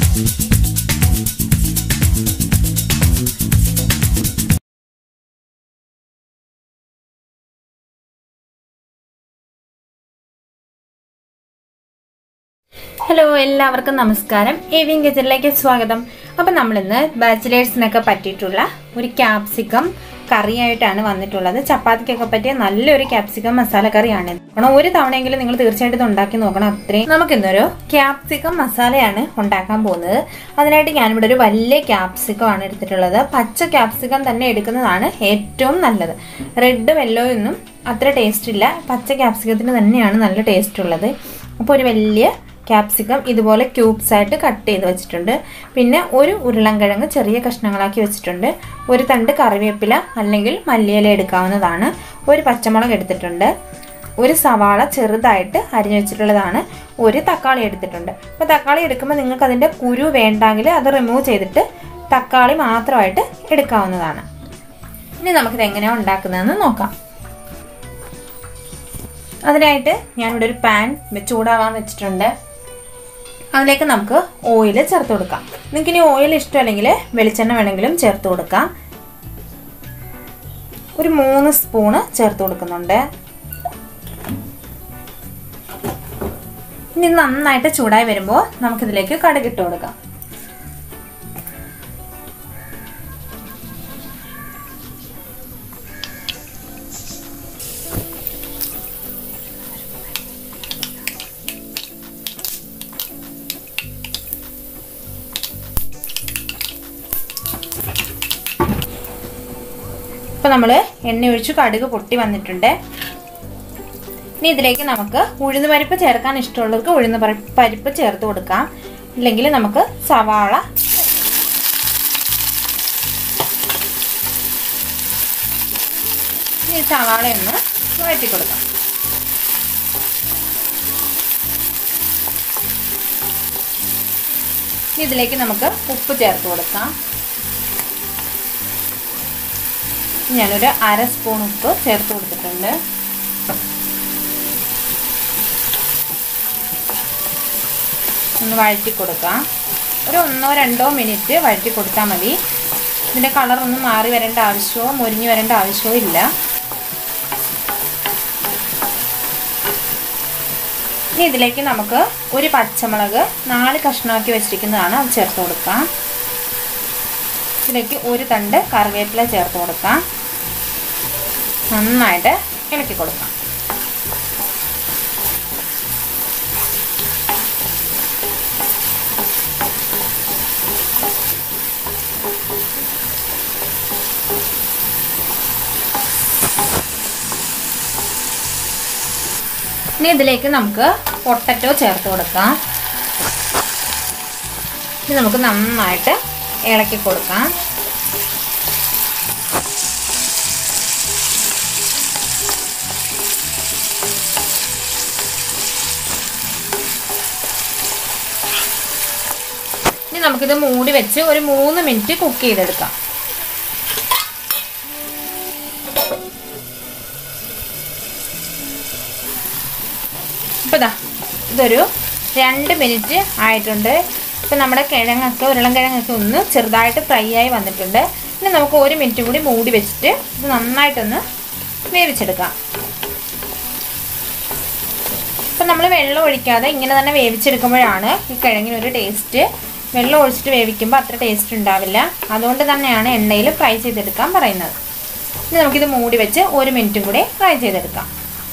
hello എല്ലാവർക്കും നമസ്കാരം avian കിച്ചണിലേക്ക് സ്വാഗതം അപ്പം നമ്മളിന്ന് ബാച്ചിലേഴ്സിനൊക്കെ പറ്റിയിട്ടുള്ള ഒരു ക്യാപ്സിക്കം കറിയായിട്ടാണ് വന്നിട്ടുള്ളത് ചപ്പാത്തിക്കൊക്കെ പറ്റിയ നല്ലൊരു ക്യാപ്സിക്കം മസാല കറിയാണ് കാരണം ഒരു തവണയെങ്കിലും നിങ്ങൾ തീർച്ചയായിട്ടും ഇത് ഉണ്ടാക്കി നോക്കണം അത്രയും നമുക്കിന്നൊരു ക്യാപ്സിക്കം മസാലയാണ് ഉണ്ടാക്കാൻ പോകുന്നത് അതിനായിട്ട് ഞാനിവിടെ ഒരു വലിയ ക്യാപ്സിക്കം ആണ് എടുത്തിട്ടുള്ളത് പച്ച ക്യാപ്സിക്കം തന്നെ എടുക്കുന്നതാണ് ഏറ്റവും നല്ലത് റെഡും യെല്ലോയും ഒന്നും അത്ര ടേസ്റ്റ് ഇല്ല പച്ച ക്യാപ്സിക്കത്തിന് തന്നെയാണ് നല്ല ടേസ്റ്റ് ഉള്ളത് അപ്പോൾ ഒരു വലിയ ക്യാപ്സിക്കം ഇതുപോലെ ക്യൂബ്സ് ആയിട്ട് കട്ട് ചെയ്ത് വെച്ചിട്ടുണ്ട് പിന്നെ ഒരു ഉരുളൻകിഴങ്ങ് ചെറിയ കഷ്ണങ്ങളാക്കി വെച്ചിട്ടുണ്ട് ഒരു തണ്ട് കറിവേപ്പില അല്ലെങ്കിൽ മല്ലിയില എടുക്കാവുന്നതാണ് ഒരു പച്ചമുളക് എടുത്തിട്ടുണ്ട് ഒരു സവാള ചെറുതായിട്ട് അരിഞ്ഞു വെച്ചിട്ടുള്ളതാണ് ഒരു തക്കാളി എടുത്തിട്ടുണ്ട് അപ്പോൾ തക്കാളി എടുക്കുമ്പോൾ നിങ്ങൾക്ക് അതിൻ്റെ കുരു വേണ്ടെങ്കിൽ അത് റിമൂവ് ചെയ്തിട്ട് തക്കാളി മാത്രമായിട്ട് എടുക്കാവുന്നതാണ് ഇനി നമുക്കിത് എങ്ങനെയാണ് ഉണ്ടാക്കുന്നതെന്ന് നോക്കാം അതിനായിട്ട് ഞാനിവിടെ ഒരു പാൻ ചൂടാവാൻ വെച്ചിട്ടുണ്ട് അതിലേക്ക് നമുക്ക് ഓയിൽ ചേർത്ത് കൊടുക്കാം നിങ്ങൾക്ക് ഇനി ഓയിൽ ഇഷ്ടമല്ലെങ്കിൽ വെളിച്ചെണ്ണ വേണമെങ്കിലും ചേർത്ത് കൊടുക്കാം ഒരു മൂന്ന് സ്പൂണ് ചേർത്ത് കൊടുക്കുന്നുണ്ട് ഇനി നന്നായിട്ട് ചൂടായി വരുമ്പോൾ നമുക്കിതിലേക്ക് കടുകിട്ട് കൊടുക്കാം ഇപ്പം നമ്മൾ എണ്ണ ഒഴിച്ച് കടുക് പൊട്ടി വന്നിട്ടുണ്ട് ഇനി ഇതിലേക്ക് നമുക്ക് ഉഴുന്ന് പരിപ്പ് ചേർക്കാൻ ഇഷ്ടമുള്ളവർക്ക് ഉഴുന്ന് പരിപ്പ് ചേർത്ത് കൊടുക്കാം ഇല്ലെങ്കിൽ നമുക്ക് സവാള ഇനി സവാള ഒന്ന് വഴറ്റി കൊടുക്കാം ഇനി ഇതിലേക്ക് നമുക്ക് ഉപ്പ് ചേർത്ത് കൊടുക്കാം ഞാനൊരു അര സ്പൂൺ ഉപ്പ് ചേർത്ത് കൊടുത്തിട്ടുണ്ട് ഒന്ന് വഴറ്റി കൊടുക്കാം ഒരു ഒന്നോ രണ്ടോ മിനിറ്റ് വഴറ്റി കൊടുത്താൽ മതി ഇതിൻ്റെ കളറൊന്നും മാറി വരേണ്ട ആവശ്യമോ മുരിഞ്ഞു വരേണ്ട ആവശ്യമോ ഇല്ല ഇനി ഇതിലേക്ക് നമുക്ക് ഒരു പച്ചമുളക് നാല് കഷ്ണമാക്കി വെച്ചിരിക്കുന്നതാണ് അത് ചേർത്ത് കൊടുക്കാം ഇതിലേക്ക് ഒരു തണ്ട് കറിവേപ്പില ചേർത്ത് കൊടുക്കാം നന്നായിട്ട് ഇളക്കി കൊടുക്കാം ഇനി ഇതിലേക്ക് നമുക്ക് പൊട്ടറ്റോ ചേർത്ത് കൊടുക്കാം ഇനി നമുക്ക് നന്നായിട്ട് ഇളക്കി കൊടുക്കാം ഇനി നമുക്കിത് മൂടി വെച്ച് ഒരു മൂന്ന് മിനിറ്റ് കുക്ക് ചെയ്തെടുക്കാം ഇപ്പം ഇതാ ഇതൊരു രണ്ട് മിനിറ്റ് ആയിട്ടുണ്ട് ഇപ്പം നമ്മുടെ കിഴങ്ങൊക്കെ ഉരുളൻ കിഴങ്ങൊക്കെ ഒന്ന് ചെറുതായിട്ട് ഫ്രൈ ആയി വന്നിട്ടുണ്ട് ഇനി നമുക്ക് ഒരു മിനിറ്റ് കൂടി മൂടി വെച്ചിട്ട് ഇത് നന്നായിട്ടൊന്ന് വേവിച്ചെടുക്കാം ഇപ്പം നമ്മൾ വെള്ളം ഒഴിക്കാതെ ഇങ്ങനെ തന്നെ വേവിച്ചെടുക്കുമ്പോഴാണ് ഈ കിഴങ്ങിനൊരു ടേസ്റ്റ് വെള്ളം ഒഴിച്ചിട്ട് വേവിക്കുമ്പോൾ അത്ര ടേസ്റ്റ് ഉണ്ടാവില്ല അതുകൊണ്ട് തന്നെയാണ് എണ്ണയിൽ ഫ്രൈ ചെയ്തെടുക്കാൻ പറയുന്നത് ഇനി നമുക്കിത് മൂടി വെച്ച് ഒരു മിനിറ്റും കൂടി ഫ്രൈ ചെയ്തെടുക്കാം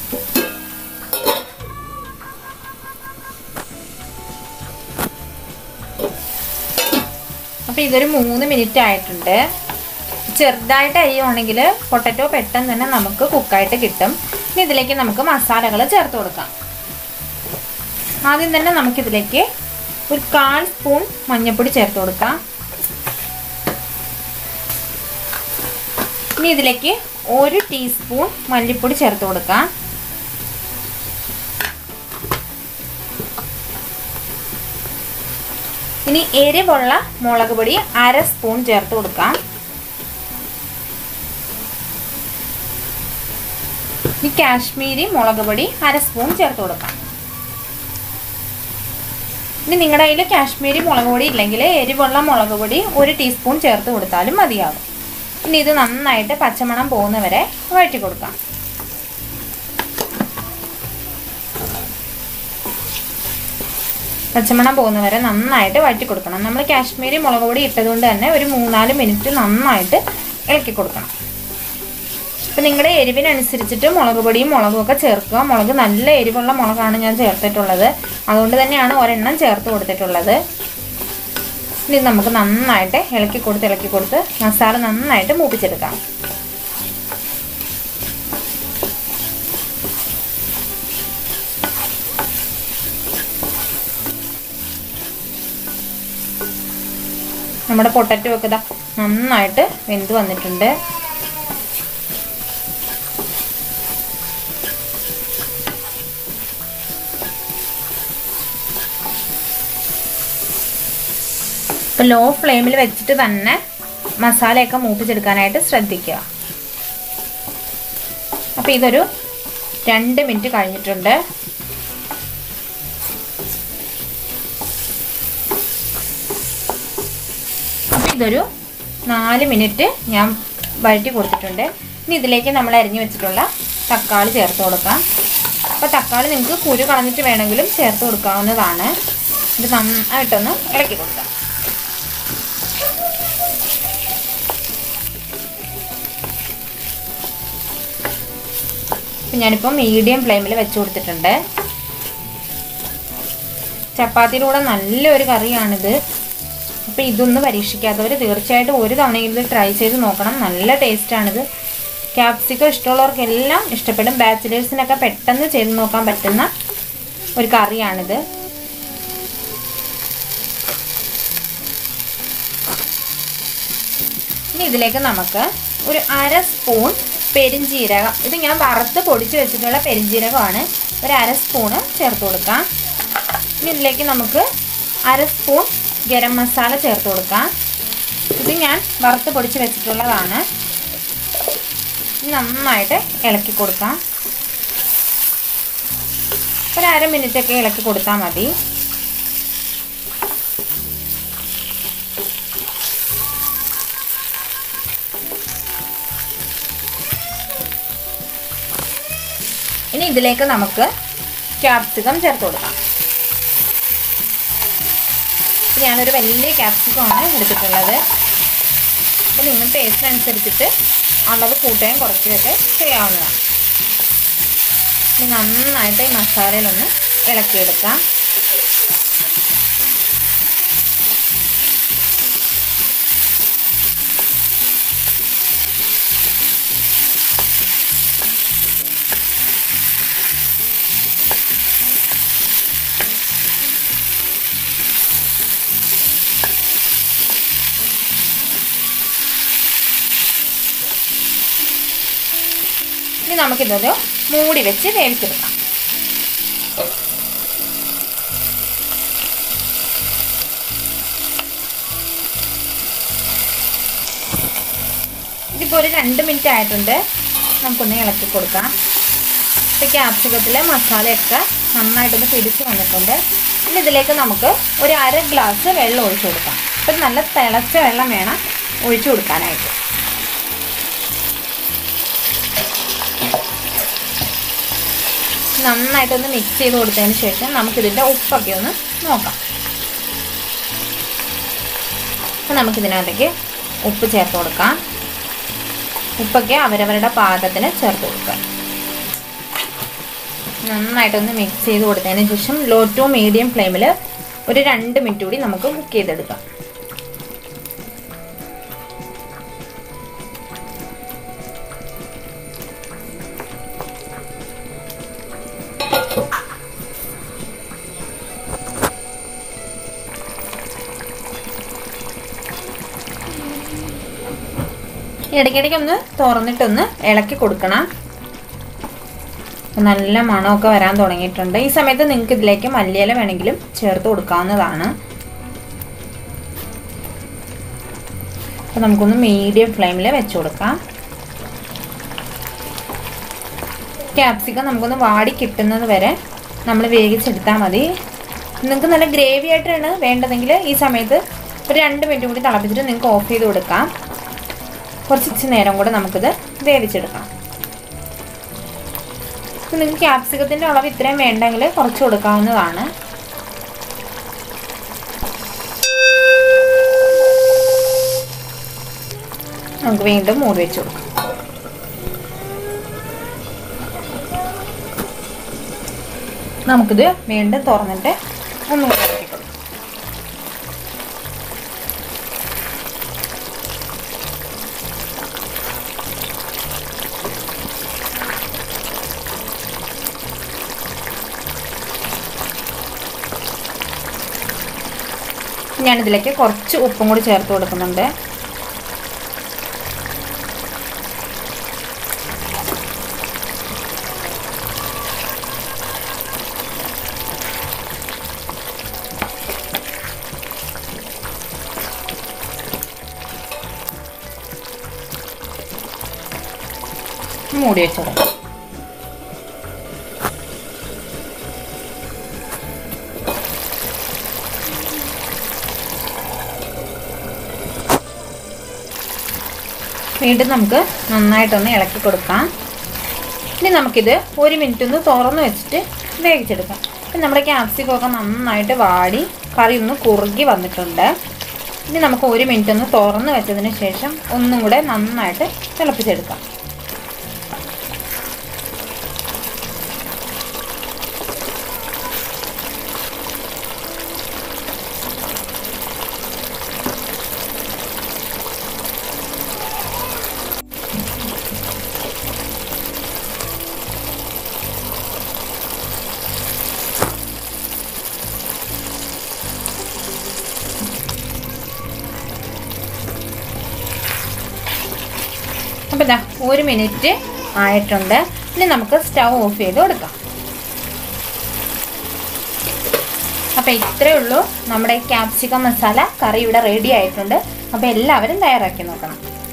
അപ്പോൾ ഇതൊരു മൂന്ന് മിനിറ്റ് ആയിട്ടുണ്ട് ചെറുതായിട്ട് അരിയുവാണെങ്കിൽ പൊട്ടറ്റോ പെട്ടെന്ന് തന്നെ നമുക്ക് കുക്കായിട്ട് കിട്ടും ഇനി ഇതിലേക്ക് നമുക്ക് മസാലകൾ ചേർത്ത് കൊടുക്കാം ആദ്യം തന്നെ നമുക്കിതിലേക്ക് ഒരു കാൽ സ്പൂൺ മഞ്ഞൾപ്പൊടി ചേർത്ത് കൊടുക്കാം ഇനി ഇതിലേക്ക് ഒരു ടീസ്പൂൺ മല്ലിപ്പൊടി ചേർത്ത് കൊടുക്കാം ഇനി എരിവുള്ള മുളക് പൊടി അര സ്പൂൺ ചേർത്ത് കൊടുക്കാം ഇനി കാശ്മീരി മുളക് പൊടി അര സ്പൂൺ ചേർത്ത് കൊടുക്കാം ഇനി നിങ്ങളുടെ കയ്യിൽ കാശ്മീരി മുളക് പൊടി ഇല്ലെങ്കിൽ എരിവുള്ള മുളക് പൊടി ഒരു ടീസ്പൂൺ ചേർത്ത് കൊടുത്താലും മതിയാകും ഇനി ഇത് നന്നായിട്ട് പച്ചമണം പോകുന്നവരെ വഴറ്റി കൊടുക്കാം പച്ചമണം പോകുന്നവരെ നന്നായിട്ട് വഴറ്റി കൊടുക്കണം നമ്മൾ കാശ്മീരി മുളക് പൊടി ഇട്ടതുകൊണ്ട് തന്നെ ഒരു മൂന്നാല് മിനിറ്റ് നന്നായിട്ട് ഇളക്കി കൊടുക്കണം അപ്പം നിങ്ങളുടെ എരിവിനനുസരിച്ചിട്ട് മുളക് പൊടിയും മുളകും ഒക്കെ ചേർക്കുക മുളക് നല്ല എരിവുള്ള മുളകാണ് ഞാൻ ചേർത്തിട്ടുള്ളത് അതുകൊണ്ട് തന്നെയാണ് ഒരെണ്ണം ചേർത്ത് കൊടുത്തിട്ടുള്ളത് ഇനി നമുക്ക് നന്നായിട്ട് ഇളക്കി കൊടുത്ത് ഇളക്കി കൊടുത്ത് മസാല നന്നായിട്ട് മൂപ്പിച്ചെടുക്കാം നമ്മുടെ പൊട്ടറ്റോ ഒക്കെ ഇതാ നന്നായിട്ട് വെന്ത് വന്നിട്ടുണ്ട് ഇപ്പം ലോ ഫ്ലെയിമിൽ വെച്ചിട്ട് തന്നെ മസാലയൊക്കെ മൂപ്പിച്ചെടുക്കാനായിട്ട് ശ്രദ്ധിക്കുക അപ്പോൾ ഇതൊരു രണ്ട് മിനിറ്റ് കഴിഞ്ഞിട്ടുണ്ട് അപ്പോൾ ഇതൊരു നാല് മിനിറ്റ് ഞാൻ വഴറ്റി കൊടുത്തിട്ടുണ്ട് ഇനി ഇതിലേക്ക് നമ്മൾ അരിഞ്ഞു വെച്ചിട്ടുള്ള തക്കാളി ചേർത്ത് കൊടുക്കാം അപ്പോൾ തക്കാളി നിങ്ങൾക്ക് കുരു കളഞ്ഞിട്ട് വേണമെങ്കിലും ചേർത്ത് കൊടുക്കാവുന്നതാണ് ഇത് നന്നായിട്ടൊന്ന് ഇളക്കി കൊടുക്കാം അപ്പം ഞാനിപ്പോൾ മീഡിയം ഫ്ലെയിമിൽ വെച്ച് കൊടുത്തിട്ടുണ്ട് ചപ്പാത്തിയുടെ കൂടെ നല്ലൊരു കറിയാണിത് അപ്പോൾ ഇതൊന്ന് പരീക്ഷിക്കാത്തവർ തീർച്ചയായിട്ടും ഒരു തവണയെങ്കിലും ഇത് ട്രൈ ചെയ്ത് നോക്കണം നല്ല ടേസ്റ്റാണിത് ക്യാപ്സിക്കം ഇഷ്ടമുള്ളവർക്കെല്ലാം ഇഷ്ടപ്പെടും ബാച്ചിലേഴ്സിനൊക്കെ പെട്ടെന്ന് ചെയ്ത് നോക്കാൻ പറ്റുന്ന ഒരു കറിയാണിത് ഇനി ഇതിലേക്ക് നമുക്ക് ഒരു അര സ്പൂൺ പെരിഞ്ജീരകം ഇത് ഞാൻ വറുത്ത് പൊടിച്ച് വെച്ചിട്ടുള്ള പെരിഞ്ജീരകമാണ് ഒരു അര സ്പൂണ് ചേർത്ത് കൊടുക്കാം ഇനി ഇതിലേക്ക് നമുക്ക് അര സ്പൂൺ ഗരം മസാല ചേർത്ത് കൊടുക്കാം ഇത് ഞാൻ വറുത്ത് പൊടിച്ച് വെച്ചിട്ടുള്ളതാണ് ഇനി നന്നായിട്ട് ഇളക്കി കൊടുക്കാം ഒരു അര മിനിറ്റൊക്കെ ഇളക്കി കൊടുത്താൽ മതി ഇനി ഇതിലേക്ക് നമുക്ക് ക്യാപ്സിക്കം ചേർത്ത് കൊടുക്കാം ഇപ്പം ഞാനൊരു വലിയ ക്യാപ്സിക്കമാണ് എടുത്തിട്ടുള്ളത് അപ്പോൾ നിങ്ങൾ ടേസ്റ്റ് അനുസരിച്ചിട്ട് അളവ് കൂട്ടുകയും കുറയ്ക്കുകയൊക്കെ ചെയ്യാവുന്നതാണ് ഇനി നന്നായിട്ട് ഈ മസാലയിലൊന്ന് ഇളക്കിയെടുക്കാം ഇനി നമുക്കിതൊരു മൂടി വെച്ച് വേവിച്ചെടുക്കാം ഇതിപ്പോൾ ഒരു രണ്ട് മിനിറ്റ് ആയിട്ടുണ്ട് നമുക്കൊന്ന് ഇളക്കി കൊടുക്കാം ഇപ്പോൾ ക്യാപ്സിക്കത്തിലെ മസാലയൊക്കെ നന്നായിട്ടൊന്ന് പിടിച്ച് വന്നിട്ടുണ്ട് ഇനി ഇതിലേക്ക് നമുക്ക് ഒരു അര ഗ്ലാസ് വെള്ളം ഒഴിച്ചു കൊടുക്കാം അപ്പം നല്ല തിളച്ച വെള്ളം വേണം ഒഴിച്ചു കൊടുക്കാനായിട്ട് നന്നായിട്ടൊന്ന് മിക്സ് ചെയ്ത് കൊടുത്തതിന് ശേഷം നമുക്കിതിൻ്റെ ഉപ്പൊക്കെ ഒന്ന് നോക്കാം അപ്പം നമുക്കിതിനകത്തേക്ക് ഉപ്പ് ചേർത്ത് കൊടുക്കാം ഉപ്പൊക്കെ അവരവരുടെ പാകത്തിന് ചേർത്ത് കൊടുക്കാം നന്നായിട്ടൊന്ന് മിക്സ് ചെയ്ത് കൊടുത്തതിന് ശേഷം ലോ ടു മീഡിയം ഫ്ലെയിമിൽ ഒരു രണ്ട് മിനിറ്റ് കൂടി നമുക്ക് കുക്ക് ചെയ്തെടുക്കാം ഇടയ്ക്കിടയ്ക്ക് ഒന്ന് തുറന്നിട്ടൊന്ന് ഇളക്കി കൊടുക്കണം നല്ല മണമൊക്കെ വരാൻ തുടങ്ങിയിട്ടുണ്ട് ഈ സമയത്ത് നിങ്ങൾക്ക് ഇതിലേക്ക് മല്ലിയില വേണമെങ്കിലും ചേർത്ത് കൊടുക്കാവുന്നതാണ് അപ്പോൾ നമുക്കൊന്ന് മീഡിയം ഫ്ലെയിമിൽ വെച്ച് കൊടുക്കാം ക്യാപ്സിക്കം നമുക്കൊന്ന് വാടി കിട്ടുന്നത് വരെ നമ്മൾ വേവിച്ചെടുത്താൽ മതി നിങ്ങൾക്ക് നല്ല ഗ്രേവി ആയിട്ടാണ് വേണ്ടതെങ്കിൽ ഈ സമയത്ത് ഒരു രണ്ട് മിനിറ്റ് കൂടി തിളപ്പിച്ചിട്ട് നിങ്ങൾക്ക് ഓഫ് ചെയ്ത് കൊടുക്കാം കുറച്ച് നേരം കൂടെ നമുക്കിത് വേവിച്ചെടുക്കാം ഇപ്പം നിങ്ങൾക്ക് ക്യാപ്സിക്കത്തിൻ്റെ അളവ് ഇത്രയും വേണ്ടെങ്കിൽ കുറച്ച് കൊടുക്കാവുന്നതാണ് നമുക്ക് വീണ്ടും മൂടി വെച്ച് കൊടുക്കാം നമുക്കിത് വീണ്ടും തുറന്നിട്ട് ഒന്നുകൂടി ഇളക്കി കൊടുക്കാം ഞാനിതിലേക്ക് കുറച്ച് ഉപ്പും കൂടി ചേർത്ത് കൊടുക്കുന്നുണ്ട് മൂടി വെച്ചോളാം വീണ്ടും നമുക്ക് നന്നായിട്ടൊന്ന് ഇളക്കി കൊടുക്കാം ഇനി നമുക്കിത് ഒരു മിനിറ്റ് ഒന്ന് തുറന്ന് വെച്ചിട്ട് വേവിച്ചെടുക്കാം അപ്പം നമ്മുടെ ക്യാപ്സിക്കമൊക്കെ നന്നായിട്ട് വാടി കറി ഒന്ന് കുറുകി വന്നിട്ടുണ്ട് ഇനി നമുക്ക് ഒരു മിനിറ്റ് ഒന്ന് തുറന്ന് വെച്ചതിന് ശേഷം ഒന്നും കൂടെ നന്നായിട്ട് തിളപ്പിച്ചെടുക്കാം അപ്പോൾ ഇതാ ഒരു മിനിറ്റ് ആയിട്ടുണ്ട് ഇനി നമുക്ക് സ്റ്റൗ ഓഫ് ചെയ്ത് കൊടുക്കാം അപ്പോൾ ഇത്രയേ ഉള്ളൂ നമ്മുടെ ക്യാപ്സിക്കം മസാല കറി ഇവിടെ റെഡി ആയിട്ടുണ്ട് അപ്പോൾ എല്ലാവരും തയ്യാറാക്കി നോക്കണം